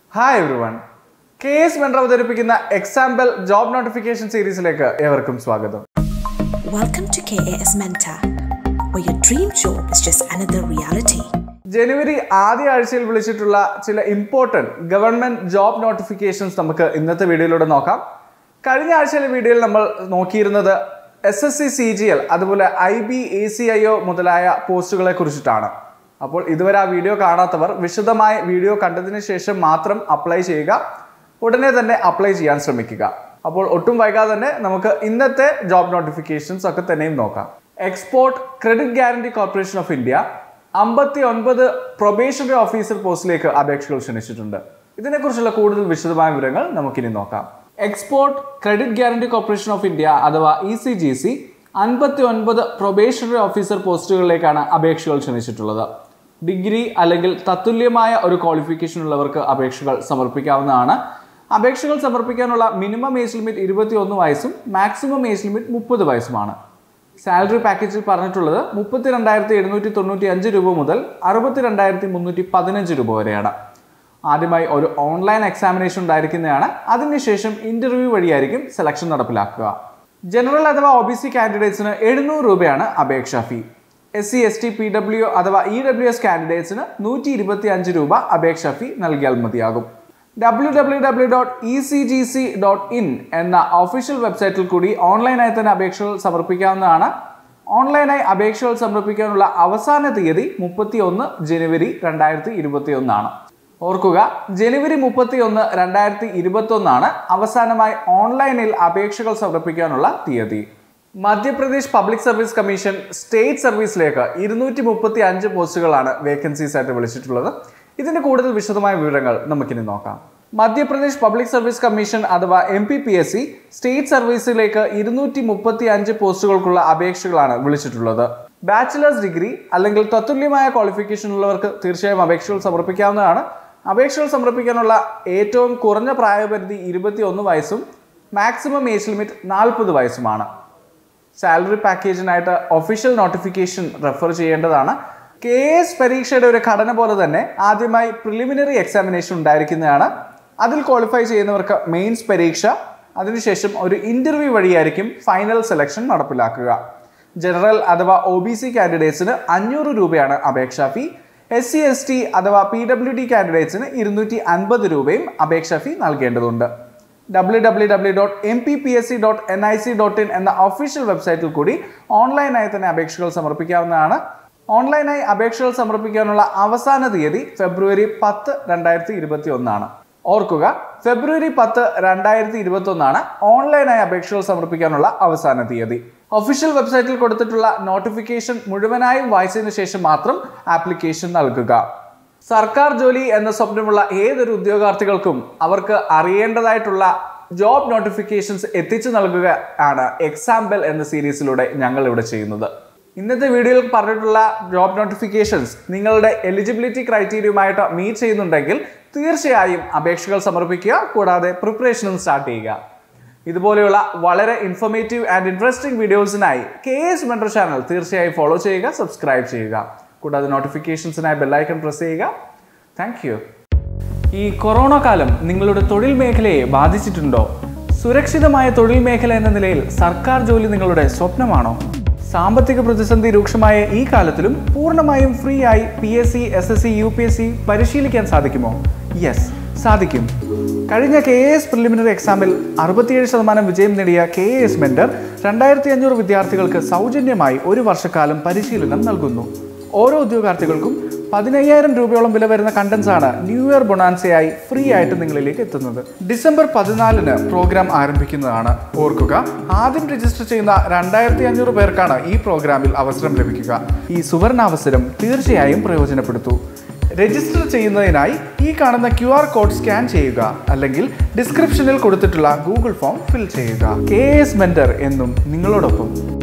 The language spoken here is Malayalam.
Hi everyone K S Mentor അവതരിപ്പിക്കുന്ന എക്സാമ്പിൾ ജോബ് നോട്ടിഫിക്കേഷൻ സീരീസിലേക്ക് ഏവർക്കും സ്വാഗതം Welcome to KAS Mentor, where your dream job is just another reality. ജനുവരി ആദ്യ ആഴ്ചയിൽ വിളിച്ചിട്ടുള്ള ചില ഇമ്പോർട്ടൻറ്റ് ഗവൺമെന്റ് ജോബ് നോട്ടിഫിക്കേഷൻസ് നമുക്ക് ഇന്നത്തെ വീഡിയോയിലൂടെ നോക്കാം കഴിഞ്ഞ ആഴ്ചയിലെ വീഡിയോയിൽ നമ്മൾ നോക്കിയിരുന്നത് S S C C G L അതുപോലെ I B A C I O മുതലായ പോസ്റ്റുകളെ കുറിച്ചിട്ടാണ് അപ്പോൾ ഇതുവരെ ആ വീഡിയോ കാണാത്തവർ വിശദമായ വീഡിയോ കണ്ടതിന് ശേഷം മാത്രം അപ്ലൈ ചെയ്യുക ഉടനെ തന്നെ അപ്ലൈ ചെയ്യാൻ ശ്രമിക്കുക അപ്പോൾ ഒട്ടും വൈകാതെ തന്നെ നമുക്ക് ഇന്നത്തെ ജോബ് നോട്ടിഫിക്കേഷൻസ് ഒക്കെ തന്നെയും നോക്കാം export credit guarantee corporation of India അമ്പത്തി ഒൻപത് പ്രൊബേഷണറി ഓഫീസർ പോസ്റ്റിലേക്ക് അപേക്ഷകൾ ക്ഷണിച്ചിട്ടുണ്ട് ഇതിനെക്കുറിച്ചുള്ള കൂടുതൽ വിശദമായ വിവരങ്ങൾ നമുക്കിനി നോക്കാം export credit guarantee corporation of India അഥവാ ഇ സി ജി സി അൻപത്തി ഒൻപത് പ്രൊബേഷണറി ഓഫീസർ പോസ്റ്റുകളിലേക്കാണ് അപേക്ഷകൾ ക്ഷണിച്ചിട്ടുള്ളത് ഡിഗ്രി അല്ലെങ്കിൽ തത്തുല്യമായ ഒരു ക്വാളിഫിക്കേഷൻ ഉള്ളവർക്ക് അപേക്ഷകൾ സമർപ്പിക്കാവുന്നതാണ് അപേക്ഷകൾ സമർപ്പിക്കാനുള്ള മിനിമം ഏജ് ലിമിറ്റ് ഇരുപത്തി ഒന്ന് വയസ്സും മാക്സിമം ഏജ് ലിമിറ്റ് മുപ്പത് വയസ്സുമാണ് സാലറി പാക്കേജിൽ പറഞ്ഞിട്ടുള്ളത് മുപ്പത്തി രണ്ടായിരത്തി എഴുന്നൂറ്റി തൊണ്ണൂറ്റി അഞ്ച് രൂപ മുതൽ അറുപത്തി രണ്ടായിരത്തി മുന്നൂറ്റി പതിനഞ്ച് രൂപ വരെയാണ് ആദ്യമായി ഒരു ഓൺലൈൻ എക്സാമിനേഷൻ ഉണ്ടായിരിക്കുന്നതാണ് അതിനുശേഷം ഇന്റർവ്യൂ വഴിയായിരിക്കും സെലക്ഷൻ നടപ്പിലാക്കുക ജനറൽ അഥവാ ഒ ബി സി കാൻഡിഡേറ്റ്സിന് എഴുന്നൂറ് രൂപയാണ് അപേക്ഷാ fee S C S T P W അഥവാ ഇ ഡബ്ല്യു എസ് കാൻഡിഡേറ്റ്സിന് നൂറ്റി ഇരുപത്തി അഞ്ച് രൂപ അപേക്ഷാ ഫീ നൽകിയാൽ മതിയാകും W W W dot E C G C dot in എന്ന ഒഫീഷ്യൽ വെബ്സൈറ്റിൽ കൂടി ഓൺലൈനായി തന്നെ അപേക്ഷകൾ സമർപ്പിക്കാവുന്നതാണ് ഓൺലൈനായി അപേക്ഷകൾ സമർപ്പിക്കാനുള്ള അവസാന തീയതി മുപ്പത്തി ഒന്ന് ജനുവരി രണ്ടായിരത്തി ഇരുപത്തി ഒന്നാണ് ഓർക്കുക ജനുവരി മുപ്പത്തി ഒന്ന് രണ്ടായിരത്തി ഇരുപത്തി ഒന്നാണ് അവസാനമായി ഓൺലൈനിൽ അപേക്ഷകൾ സമർപ്പിക്കാനുള്ള തീയതി Madhya Pradesh public service commission state സർവീസിലേക്ക് ഇരുന്നൂറ്റി മുപ്പത്തി അഞ്ച് പോസ്റ്റുകളാണ് വേക്കൻസീസ് ആയിട്ട് വിളിച്ചിട്ടുള്ളത് ഇതിന്റെ കൂടുതൽ വിശദമായ വിവരങ്ങൾ നമുക്കിനി നോക്കാം മധ്യപ്രദേശ് പബ്ലിക് സർവീസ് കമ്മീഷൻ അഥവാ M P P S C state സർവീസിലേക്ക് ഇരുന്നൂറ്റി മുപ്പത്തി അഞ്ച് പോസ്റ്റുകൾക്കുള്ള അപേക്ഷകളാണ് വിളിച്ചിട്ടുള്ളത് ബാച്ചിലേഴ്സ് ഡിഗ്രി അല്ലെങ്കിൽ തത്തുല്യമായ ക്വാളിഫിക്കേഷൻ ഉള്ളവർക്ക് തീർച്ചയായും അപേക്ഷകൾ സമർപ്പിക്കാവുന്നതാണ് അപേക്ഷകൾ സമർപ്പിക്കാനുള്ള ഏറ്റവും കുറഞ്ഞ പ്രായപരിധി ഇരുപത്തി ഒന്ന് വയസ്സും മാക്സിമം ഏജ് ലിമിറ്റ് നാൽപ്പത് വയസ്സുമാണ് സാലറി പാക്കേജിനായിട്ട് ഒഫീഷ്യൽ നോട്ടിഫിക്കേഷൻ റെഫർ ചെയ്യേണ്ടതാണ് കെ എസ് പരീക്ഷയുടെ ഒരു ഘടന പോലെ തന്നെ ആദ്യമായി പ്രിലിമിനറി എക്സാമിനേഷൻ ഉണ്ടായിരിക്കുന്നതാണ് അതിൽ ക്വാളിഫൈ ചെയ്യുന്നവർക്ക് മെയിൻസ് പരീക്ഷ അതിനുശേഷം ഒരു ഇന്റർവ്യൂ വഴിയായിരിക്കും ഫൈനൽ സെലക്ഷൻ നടപ്പിലാക്കുക ജനറൽ അഥവാ ഒ ബി സി കാൻഡിഡേറ്റ്സിന് അഞ്ഞൂറ് രൂപയാണ് അപേക്ഷാ fee S C S T അഥവാ പി ഡബ്ല്യു ഡി കാൻഡിഡേറ്റ്സിന് ഇരുന്നൂറ്റി അൻപത് രൂപയും അപേക്ഷാ ഫീ നൽകേണ്ടതുണ്ട് W W W dot M P P S C dot N I C dot in എന്ന ഒഫീഷ്യൽ വെബ്സൈറ്റിൽ കൂടി ഓൺലൈനായി തന്നെ അപേക്ഷകൾ സമർപ്പിക്കാവുന്നതാണ് ഓൺലൈനായി അപേക്ഷകൾ സമർപ്പിക്കാനുള്ള അവസാന തീയതി ഫെബ്രുവരി പത്ത് രണ്ടായിരത്തി ഇരുപത്തി ഒന്നാണ് ഓർക്കുക ഫെബ്രുവരി പത്ത് രണ്ടായിരത്തി ഇരുപത്തി ഒന്നാണ് ഓൺലൈനായി അപേക്ഷകൾ സമർപ്പിക്കാനുള്ള അവസാന തീയതി ഒഫീഷ്യൽ വെബ്സൈറ്റിൽ കൊടുത്തിട്ടുള്ള നോട്ടിഫിക്കേഷൻ മുഴുവനായും വായിച്ചതിന് ശേഷം മാത്രം ആപ്ലിക്കേഷൻ നൽകുക സർക്കാർ ജോലി എന്ന സ്വപ്നമുള്ള ഏതൊരു ഉദ്യോഗാർത്ഥികൾക്കും അവർക്ക് അറിയേണ്ടതായിട്ടുള്ള ജോബ് നോട്ടിഫിക്കേഷൻസ് എത്തിച്ചു നൽകുക ആണ് എക്സാമ്പിൾ എന്ന സീരീസിലൂടെ ഞങ്ങൾ ഇവിടെ ചെയ്യുന്നത് ഇന്നത്തെ വീഡിയോയിൽ പറഞ്ഞിട്ടുള്ള ജോബ് നോട്ടിഫിക്കേഷൻസ് നിങ്ങളുടെ എലിജിബിലിറ്റി ക്രൈറ്റീരിയയുമായിട്ട് മീറ്റ് ചെയ്യുന്നുണ്ടെങ്കിൽ തീർച്ചയായും അപേക്ഷകൾ സമർപ്പിക്കുക കൂടാതെ പ്രിപ്പറേഷനും സ്റ്റാർട്ട് ചെയ്യുക ഇതുപോലെയുള്ള വളരെ ഇൻഫോർമേറ്റീവ് ആൻഡ് ഇൻട്രസ്റ്റിംഗ് വീഡിയോസിനായി കെ എസ് മെൻഡർ ചാനൽ തീർച്ചയായും ഫോളോ ചെയ്യുക സബ്സ്ക്രൈബ് ചെയ്യുക കൂടാതെ നോട്ടിഫിക്കേഷൻസിനായി ബെല്ലൈക്കൺ പ്രസ് ചെയ്യുക താങ്ക് യു ഈ കൊറോണ കാലം നിങ്ങളുടെ തൊഴിൽ മേഖലയെ ബാധിച്ചിട്ടുണ്ടോ സുരക്ഷിതമായ തൊഴിൽ മേഖല എന്ന നിലയിൽ സർക്കാർ ജോലി നിങ്ങളുടെ സ്വപ്നമാണോ സാമ്പത്തിക പ്രതിസന്ധി രൂക്ഷമായ ഈ കാലത്തിലും പൂർണ്ണമായും ഫ്രീ ആയി P S C S S C U P S C പരിശീലിക്കാൻ സാധിക്കുമോ യെസ് സാധിക്കും കഴിഞ്ഞ കെ എ എസ് പ്രിലിമിനറി എക്സാമിൽ അറുപത്തിയേഴ് ശതമാനം വിജയം നേടിയ കെ എ എസ് മെന്റർ രണ്ടായിരത്തി അഞ്ഞൂറ് വിദ്യാർത്ഥികൾക്ക് സൗജന്യമായി ഒരു വർഷക്കാലം പരിശീലനം നൽകുന്നു ഓരോ ഉദ്യോഗാർത്ഥികൾക്കും പതിനയ്യായിരം രൂപയോളം വില വരുന്ന കണ്ടൻസ് ആണ് ന്യൂ ഇയർ ബൊണാൻസയായി ഫ്രീ ആയിട്ട് നിങ്ങളിലേക്ക് എത്തുന്നത് ഡിസംബർ പതിനാലിന് പ്രോഗ്രാം ആരംഭിക്കുന്നതാണ് ഓർക്കുക ആദ്യം രജിസ്റ്റർ ചെയ്യുന്ന രണ്ടായിരത്തി അഞ്ഞൂറ് പേർക്കാണ് ഈ പ്രോഗ്രാമിൽ അവസരം ലഭിക്കുക ഈ സുവർണാവസരം തീർച്ചയായും പ്രയോജനപ്പെടുത്തൂ രജിസ്റ്റർ ചെയ്യുന്നതിനായി ഈ കാണുന്ന ക്യു ആർ കോഡ് സ്കാൻ ചെയ്യുക അല്ലെങ്കിൽ ഡിസ്ക്രിപ്ഷനിൽ കൊടുത്തിട്ടുള്ള ഗൂഗിൾ ഫോം ഫിൽ ചെയ്യുക കെ എസ് മെന്റർ എന്നും നിങ്ങളോടൊപ്പം